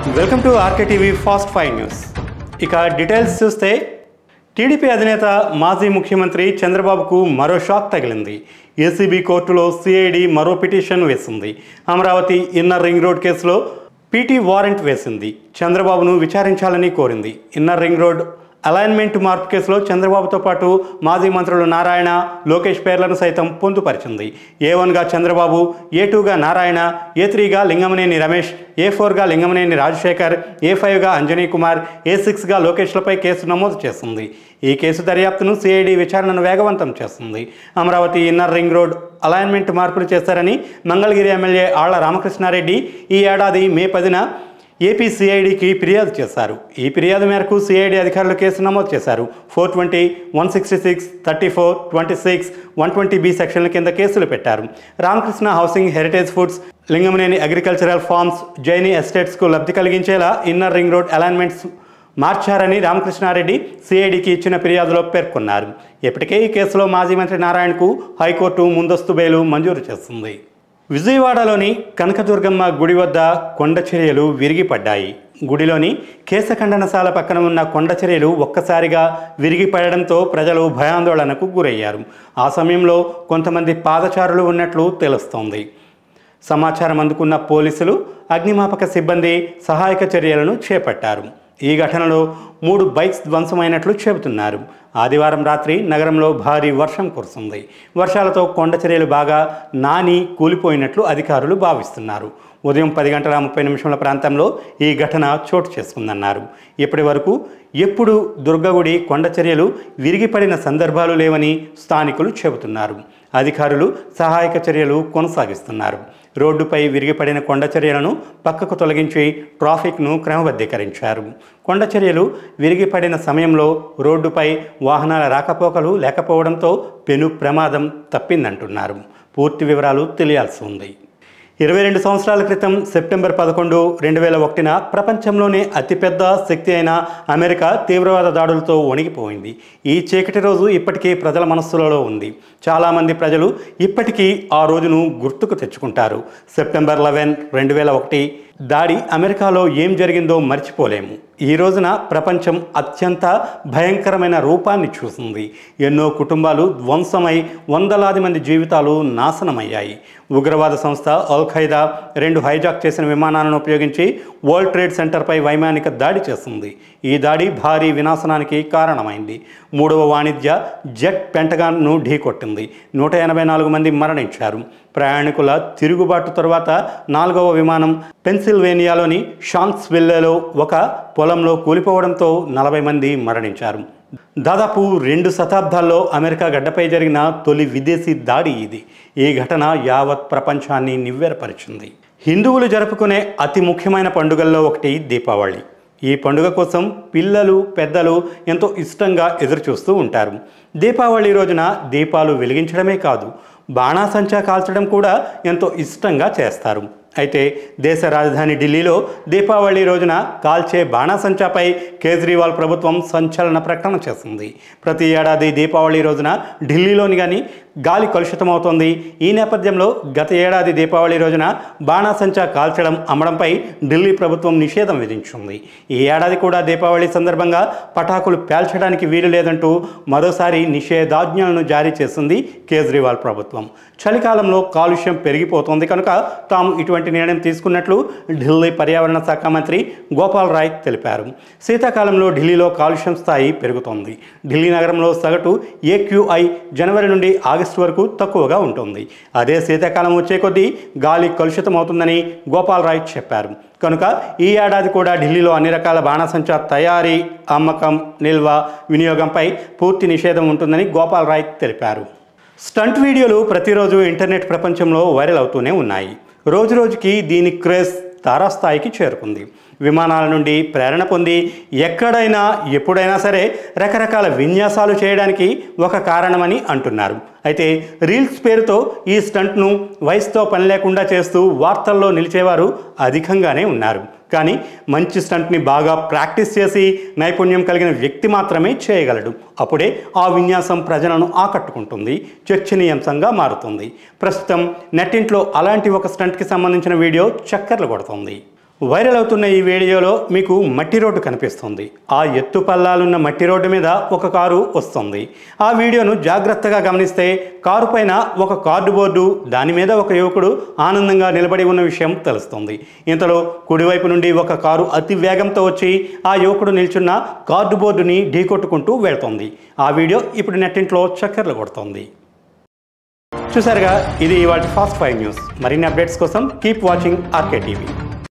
welcome to RK TV fast five news ఇక details చూస్తే TDP అధినేత మాజీ ముఖ్యమంత్రి చంద్రబాబుకు మరో షాక్ తగిలింది ఏసీబీ కోర్టులో సిఐడి మరో పిటిషన్ వేసింది అమరావతి ఇన్నర్ రింగ్ రోడ్ కేసులో పీటీ వారెంట్ వేసింది చంద్రబాబును విచారించాలని కోరింది ఇన్నర్ రింగ్ రోడ్ అలైన్మెంట్ మార్పు కేసులో చంద్రబాబుతో పాటు మాజీ మంత్రులు నారాయణ లోకేష్ పేర్లను సైతం పొందుపరిచింది ఏ వన్గా చంద్రబాబు ఏ టూగా నారాయణ ఏ త్రీగా లింగమనేని రమేష్ ఏ ఫోర్గా లింగమనేని రాజశేఖర్ ఏ ఫైవ్గా అంజనీ కుమార్ ఏ సిక్స్గా లోకేష్లపై కేసు నమోదు చేస్తుంది ఈ కేసు దర్యాప్తును సిఐడి విచారణను వేగవంతం చేస్తుంది Amaravati inner ring road alignment మార్పులు చేశారని మంగళగిరి ఎమ్మెల్యే ఆళ్ల రామకృష్ణారెడ్డి ఈ ఏడాది మే పదిన ఏపీ సిఐడికి ఫిర్యాదు చేశారు ఈ ఫిర్యాదు మేరకు సిఐడి అధికారులు కేసు నమోదు చేశారు four twenty one sixty six thirty four twenty six one twenty B సెక్షన్ల కింద కేసులు పెట్టారు Ramakrishna housing heritage foods Lingamaneni agricultural farms Jaini ఎస్టేట్స్కు లబ్ధి కలిగించేలా ఇన్నర్ రింగ్ రోడ్ అలైన్మెంట్స్ మార్చారని రామకృష్ణారెడ్డి సిఐడికి ఇచ్చిన ఫిర్యాదులో పేర్కొన్నారు ఇప్పటికే ఈ కేసులో మాజీ మంత్రి నారాయణకు హైకోర్టు ముందస్తు బెయిలు మంజూరు చేస్తుంది విజయవాడలోని కనకదుర్గమ్మ గుడి వద్ద కొండ చర్యలు విరిగిపడ్డాయి గుడిలోని కేశఖండనశాల పక్కన ఉన్న కొండ చర్యలు ఒక్కసారిగా విరిగిపడడంతో ప్రజలు భయాందోళనకు గురయ్యారు ఆ సమయంలో కొంతమంది పాదచారులు ఉన్నట్లు తెలుస్తోంది సమాచారం అందుకున్న పోలీసులు అగ్నిమాపక సిబ్బంది సహాయక చర్యలను చేపట్టారు ఈ ఘటనలో మూడు బైక్స్ ధ్వంసమైనట్లు చెబుతున్నారు ఆదివారం రాత్రి నగరంలో భారీ వర్షం కురుస్తుంది వర్షాలతో కొండ చర్యలు బాగా నాని కూలిపోయినట్లు అధికారులు భావిస్తున్నారు ఉదయం పది గంటల ముప్పై నిమిషాల ప్రాంతంలో ఈ ఘటన చోటు చేసుకుందన్నారు ఇప్పటి వరకు ఎప్పుడు దుర్గగుడి కొండ చర్యలు విరిగిపడిన సందర్భాలు లేవని స్థానికులు చెబుతున్నారు అధికారులు సహాయక చర్యలు కొనసాగిస్తున్నారు రోడ్డుపై విరిగిపడిన కొండ చర్యలను పక్కకు తొలగించి ట్రాఫిక్ను క్రమబద్ధీకరించారు కొండ చర్యలు విరిగిపడిన సమయంలో రోడ్డుపై వాహనాల రాకపోకలు లేకపోవడంతో పెను ప్రమాదం తప్పిందంటున్నారు పూర్తి వివరాలు తెలియాల్సి ఉంది ఇరవై రెండు సంవత్సరాల క్రితం సెప్టెంబర్ పదకొండు రెండు వేల ఒకటిన ప్రపంచంలోనే అతిపెద్ద శక్తి అయిన అమెరికా తీవ్రవాద దాడులతో వణిగిపోయింది ఈ చీకటి రోజు ఇప్పటికీ ప్రజల మనస్సులలో ఉంది చాలామంది ప్రజలు ఇప్పటికీ ఆ రోజును గుర్తుకు తెచ్చుకుంటారు సెప్టెంబర్ లెవెన్ రెండు వేల ఒకటి దాడి అమెరికాలో ఏం జరిగిందో మర్చిపోలేము ఈ రోజున ప్రపంచం అత్యంత భయంకరమైన రూపాన్ని చూసింది ఎన్నో కుటుంబాలు ధ్వంసమై వందలాది మంది జీవితాలు నాశనమయ్యాయి ఉగ్రవాద సంస్థ అల్ ఖైదా రెండు హైజాక్ చేసిన విమానాలను ఉపయోగించి వరల్డ్ ట్రేడ్ సెంటర్పై వైమానిక దాడి చేస్తుంది ఈ దాడి భారీ వినాశనానికి కారణమైంది మూడవ వాణిజ్య జెట్ పెంటగాన్ను ఢీకొట్టింది నూట ఎనభై నాలుగు మంది మరణించారు ప్రయాణికుల తిరుగుబాటు తరువాత నాలుగవ విమానం పెన్సిల్వేనియాలోని షాంక్స్విల్లేలో ఒక పొలంలో కూలిపోవడంతో నలభై మంది మరణించారు దాదాపు రెండు శతాబ్దాల్లో అమెరికా గడ్డపై జరిగిన తొలి విదేశీ దాడి ఇది ఈ ఘటన యావత్ ప్రపంచాన్ని నివ్వెరపరిచింది హిందువులు జరుపుకునే అతి ముఖ్యమైన పండుగల్లో ఒకటి దీపావళి ఈ పండుగ కోసం పిల్లలు పెద్దలు ఎంతో ఇష్టంగా ఎదురుచూస్తూ ఉంటారు దీపావళి రోజున దీపాలు వెలిగించడమే కాదు బాణాసంచా కాల్చడం కూడా ఎంతో ఇష్టంగా చేస్తారు అయితే దేశ రాజధాని ఢిల్లీలో దీపావళి రోజున కాల్చే బాణాసంచాపై కేజ్రీవాల్ ప్రభుత్వం సంచలన ప్రకటన చేసింది ప్రతి ఏడాది దీపావళి రోజున ఢిల్లీలోని కానీ గాలి కలుషితమవుతోంది ఈ నేపథ్యంలో గత ఏడాది దీపావళి రోజున బాణాసంచా కాల్చడం అమ్మడంపై ఢిల్లీ ప్రభుత్వం నిషేధం విధించింది ఈ ఏడాది కూడా దీపావళి సందర్భంగా పటాకులు పేల్చడానికి వీలు లేదంటూ మరోసారి నిషేధాజ్ఞలను జారీ చేసింది కేజ్రీవాల్ ప్రభుత్వం చలికాలంలో కాలుష్యం పెరిగిపోతోంది కనుక తాము ఇటువంటి నిర్ణయం తీసుకున్నట్లు ఢిల్లీ పర్యావరణ శాఖ మంత్రి గోపాల్ రాయ్ తెలిపారు శీతాకాలంలో ఢిల్లీలో కాలుష్యం స్థాయి పెరుగుతోంది ఢిల్లీ నగరంలో సగటు ఏక్యూఐ జనవరి నుండి ఆగస్టు వరకు తక్కువగా ఉంటుంది అదే శీతాకాలం వచ్చే కొద్దీ గాలి కలుషితమవుతుందని గోపాల్ రాయ్ చెప్పారు కనుక ఈ ఏడాది కూడా ఢిల్లీలో అన్ని రకాల బాణసంచా తయారీ అమ్మకం నిల్వ వినియోగంపై పూర్తి నిషేధం ఉంటుందని గోపాల్ రాయ్ తెలిపారు స్టంట్ వీడియోలు ప్రతిరోజు ఇంటర్నెట్ ప్రపంచంలో వైరల్ అవుతూనే ఉన్నాయి రోజు రోజుకి దీని క్రేజ్ తారాస్థాయికి చేరుకుంది విమానాల నుండి ప్రేరణ పొంది ఎక్కడైనా ఎప్పుడైనా సరే రకరకాల విన్యాసాలు చేయడానికి ఒక కారణమని అంటున్నారు అయితే రీల్స్ పేరుతో ఈ స్టంట్ను వయసుతో పని లేకుండా చేస్తూ వార్తల్లో నిలిచేవారు అధికంగానే ఉన్నారు కానీ మంచి స్టంట్ని బాగా ప్రాక్టీస్ చేసి నైపుణ్యం కలిగిన వ్యక్తి మాత్రమే చేయగలడు అప్పుడే ఆ విన్యాసం ప్రజలను ఆకట్టుకుంటుంది చర్చనీయాంశంగా మారుతుంది ప్రస్తుతం నెట్టింట్లో అలాంటి ఒక స్టంట్కి సంబంధించిన వీడియో చక్కర్లు కొడుతుంది వైరల్ అవుతున్న ఈ వీడియోలో మీకు మట్టి రోడ్డు కనిపిస్తుంది ఆ ఎత్తు పల్లాలున్న మట్టి రోడ్డు మీద ఒక కారు వస్తుంది ఆ వీడియోను జాగ్రత్తగా గమనిస్తే కారు పైన ఒక కార్డు బోర్డు దాని మీద ఒక యువకుడు ఆనందంగా నిలబడి ఉన్న విషయం తెలుస్తుంది ఇంతలో కుడివైపు నుండి ఒక కారు అతి వేగంతో వచ్చి ఆ యువకుడు నిల్చున్న కార్డు బోర్డుని ఢీకొట్టుకుంటూ వెళ్తుంది ఆ వీడియో ఇప్పుడు నెట్టింట్లో చక్కర్లు కొడుతోంది చూసారుగా ఇది ఇవాటి ఫాస్ట్ ఫైవ్ న్యూస్ మరిన్ని అప్డేట్స్ కోసం కీప్ వాచింగ్ ఆర్కే టీవీ